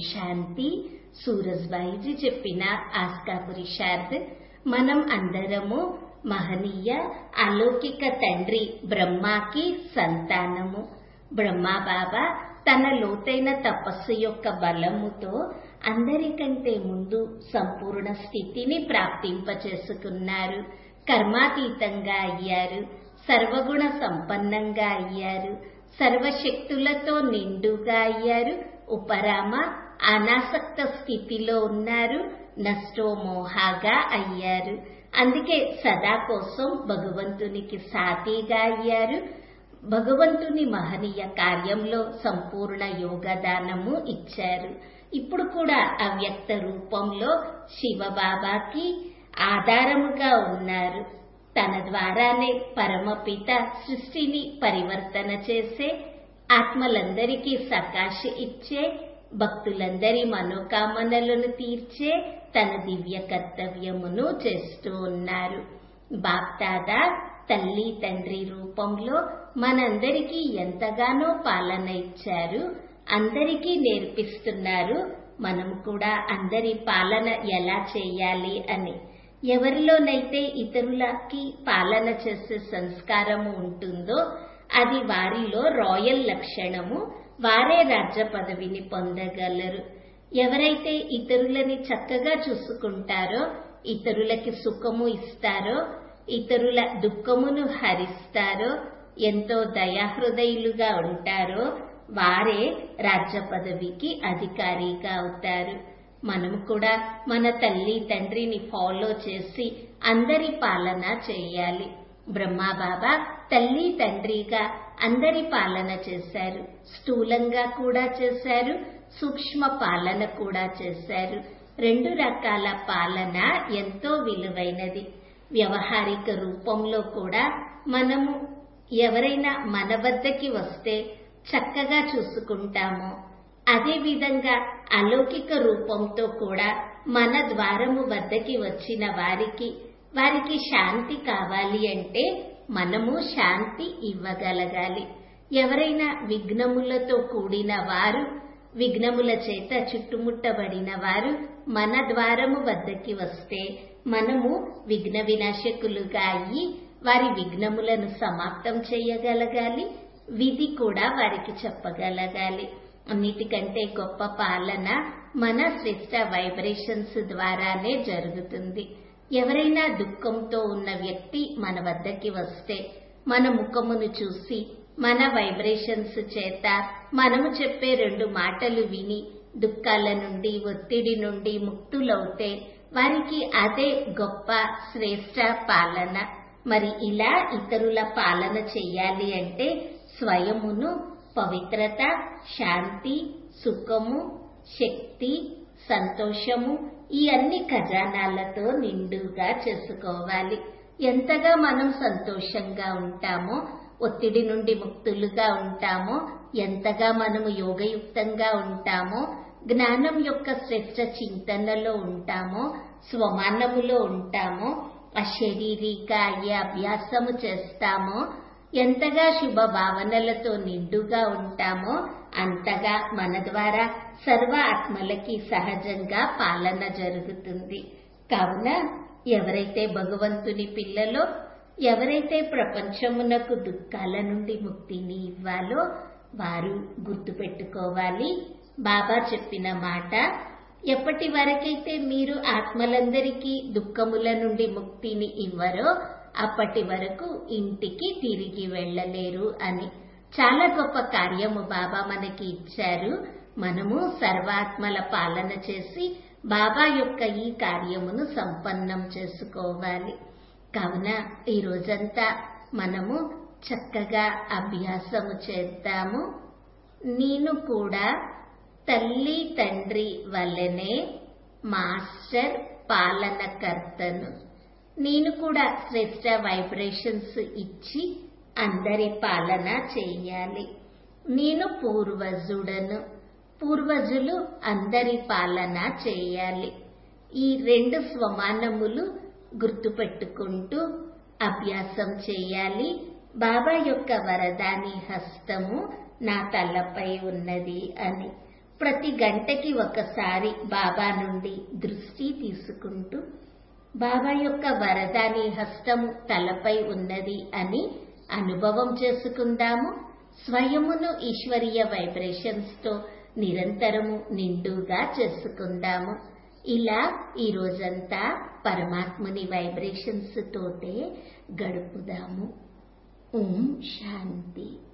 శాంతి సూరజ్బాయిజీ చెప్పిన ఆస్కా పురుషార్థ్ మనం అందరము మహనీయ అలౌకిక తండ్రి బ్రహ్మాకి సంతానము బ్రహ్మా బాబా తన లోతైన తపస్సు యొక్క బలముతో అందరికంటే ముందు సంపూర్ణ స్థితిని ప్రాప్తింపచేసుకున్నారు కర్మాతీతంగా అయ్యారు సర్వగుణ సంపన్నంగా అయ్యారు సర్వశక్తులతో నిండుగా అయ్యారు ఉపరామ అనాసక్త స్థితిలో ఉన్నారు నష్టో మోహాగా అయ్యారు అందుకే సదా కోసం భగవంతునికి సాతిగా అయ్యారు భగవంతుని మహనీయ కార్యంలో సంపూర్ణ యోగదానము ఇచ్చారు ఇప్పుడు కూడా అవ్యక్త రూపంలో శివబాబాకి ఆధారముగా ఉన్నారు తన ద్వారానే పరమపిత సృష్టిని పరివర్తన చేసే ఆత్మలందరికీ సకాశ ఇచ్చే భక్తులందరి మనోకామనలను తీర్చే తన దివ్య కర్తవ్యమును చేస్తూ ఉన్నారు బాప్దాదా తల్లి తండ్రి రూపంలో మనందరికీ ఎంతగానో పాలన ఇచ్చారు అందరికీ నేర్పిస్తున్నారు మనం కూడా అందరి పాలన ఎలా చేయాలి అని ఎవరిలోనైతే ఇతరులకి పాలన చేసే సంస్కారము ఉంటుందో అది వారిలో రాయల్ లక్షణము వారే రాజ్య పదవిని పొందగలరు ఎవరైతే ఇతరులని చక్కగా చూసుకుంటారో ఇతరులకి సుఖము ఇస్తారో ఇతరుల దుఃఖమును హరిస్తారో ఎంతో దయాహృదయులుగా ఉంటారో వారే రాజ్య పదవికి అధికారిగా అవుతారు మనం కూడా మన తల్లి తండ్రిని ఫాలో చేసి అందరి పాలన చేయాలి బ్రహ్మాబాబా తల్లి తండ్రిగా అందరి పాలన చేశారు స్థూలంగా కూడా చేశారు సూక్ష్మ పాలన కూడా చేశారు రెండు రకాల పాలన ఎంతో విలువైనది వ్యవహారిక రూపంలో కూడా మనము ఎవరైనా మన వద్దకి వస్తే చక్కగా చూసుకుంటామో అదేవిధంగా అలౌకిక రూపంతో కూడా మన ద్వారము వద్దకి వచ్చిన వారికి వారికి శాంతి కావాలి అంటే మనము శాంతి ఇవ్వగలగాలి ఎవరైనా విఘ్నములతో కూడిన వారు విఘ్నముల చేత చుట్టుముట్టబడిన వారు మన ద్వారము వద్దకి వస్తే మనము విఘ్న వినాశకులుగా అయ్యి వారి విఘ్నములను సమాప్తం చేయగలగాలి విధి కూడా వారికి చెప్పగలగాలి అన్నిటికంటే గొప్ప పాలన మన శ్రేష్ట వైబ్రేషన్స్ ద్వారానే జరుగుతుంది ఎవరైనా దుఃఖంతో ఉన్న వ్యక్తి మన వద్దకి వస్తే మన ముఖమును చూసి మన వైబ్రేషన్స్ చేత మనము చెప్పే రెండు మాటలు విని దుఃఖాల నుండి ఒత్తిడి నుండి ముక్తులవుతే వారికి అదే గొప్ప శ్రేష్ట పాలన మరి ఇలా ఇతరుల పాలన చెయ్యాలి అంటే స్వయమును పవిత్రత శాంతి సుఖము శక్తి సంతోషము ఈ అన్ని ఖజానాలతో నిండుగా చేసుకోవాలి ఎంతగా మనం సంతోషంగా ఉంటామో ఒత్తిడి నుండి ముక్తులుగా ఉంటామో ఎంతగా మనము యోగయుక్తంగా ఉంటామో జ్ఞానం యొక్క శ్రేష్ట చింతనలో ఉంటామో స్వమానములో ఉంటామో అశరీరిక అయ్యే అభ్యాసము చేస్తామో ఎంతగా శుభ భావనలతో నిండుగా ఉంటామో అంతగా మన ద్వారా సర్వ ఆత్మలకి సహజంగా పాలన జరుగుతుంది కావున ఎవరైతే భగవంతుని పిల్లలో ఎవరైతే ప్రపంచమునకు దుఃఖాల నుండి ముక్తిని ఇవ్వాలో వారు గుర్తుపెట్టుకోవాలి బాబా చెప్పిన మాట ఎప్పటి వరకైతే మీరు ఆత్మలందరికీ దుఃఖముల నుండి ముక్తిని ఇవ్వరో అప్పటి వరకు ఇంటికి తిరిగి వెళ్ళలేరు అని చాలా గొప్ప కార్యము బాబా మనకి ఇచ్చారు మనము సర్వాత్మల పాలన చేసి బాబా యొక్క ఈ కార్యమును సంపన్నం చేసుకోవాలి కావున ఈ రోజంతా మనము చక్కగా అభ్యాసము చేద్దాము నేను కూడా తల్లి తండ్రి వల్లనే మాస్టర్ పాలనకర్తను నేను కూడా శ్రేష్ట వైబ్రేషన్స్ ఇచ్చి అందరి పాలన చేయాలి నేను పూర్వజుడను పూర్వజులు అందరి పాలన చేయాలి ఈ రెండు స్వమానములు గుర్తుపెట్టుకుంటూ అభ్యాసం చేయాలి బాబా యొక్క వరదాని హస్తము నా తలపై ఉన్నది అని ప్రతి గంటకి ఒకసారి బాబా నుండి దృష్టి తీసుకుంటూ బాబా యొక్క వరదాని హస్తము తలపై ఉన్నది అని అనుభవం చేసుకుందాము స్వయమును ఈశ్వరీయ వైబ్రేషన్స్ తో నిరంతరము నిండుగా చేసుకుందాము ఇలా ఈ రోజంతా పరమాత్ముని వైబ్రేషన్స్ తోటే గడుపుదాము ఓం శాంతి